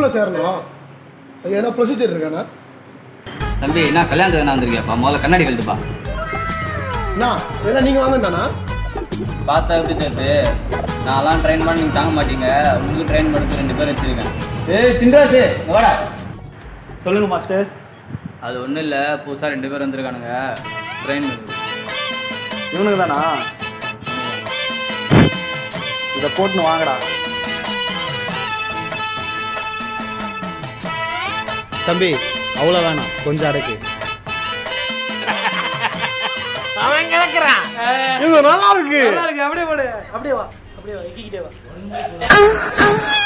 தானே சேரணும் அது எதனா ப்ரொசீஜர் இருக்காண்ணா தம்பி என்ன கல்யாணத்துக்கு நான் வந்திருக்கியாப்பா முதல்ல கண்ணாடி கழட்டுப்பா அண்ணா இதெல்லாம் நீங்கள் வாங்கண்டாண்ணா பார்த்தா எப்படி தெரியுது நான்லாம் ட்ரெயின் பண்ண நீங்கள் தாங்க மாட்டீங்க உங்களுக்கு ட்ரெயின் பண்ணுறது ரெண்டு பேர் வச்சிருக்கேன் ஏய் திண்டாசு இங்க வாடா சொல்லுங்க மாஸ்டர் அது ஒன்றும் இல்லை புதுசாக ரெண்டு பேர் வந்திருக்கானுங்க ட்ரெயின் இவனுக்கு தானா இதை போட்டுன்னு வாங்கடா தம்பி அவ்வளோ வேணாம் கொஞ்சம் அடக்கு இது நல்லா இருக்கு அப்படியே போடு அப்படியே வா அப்படியே வா இக்கிக்கிட்டே வா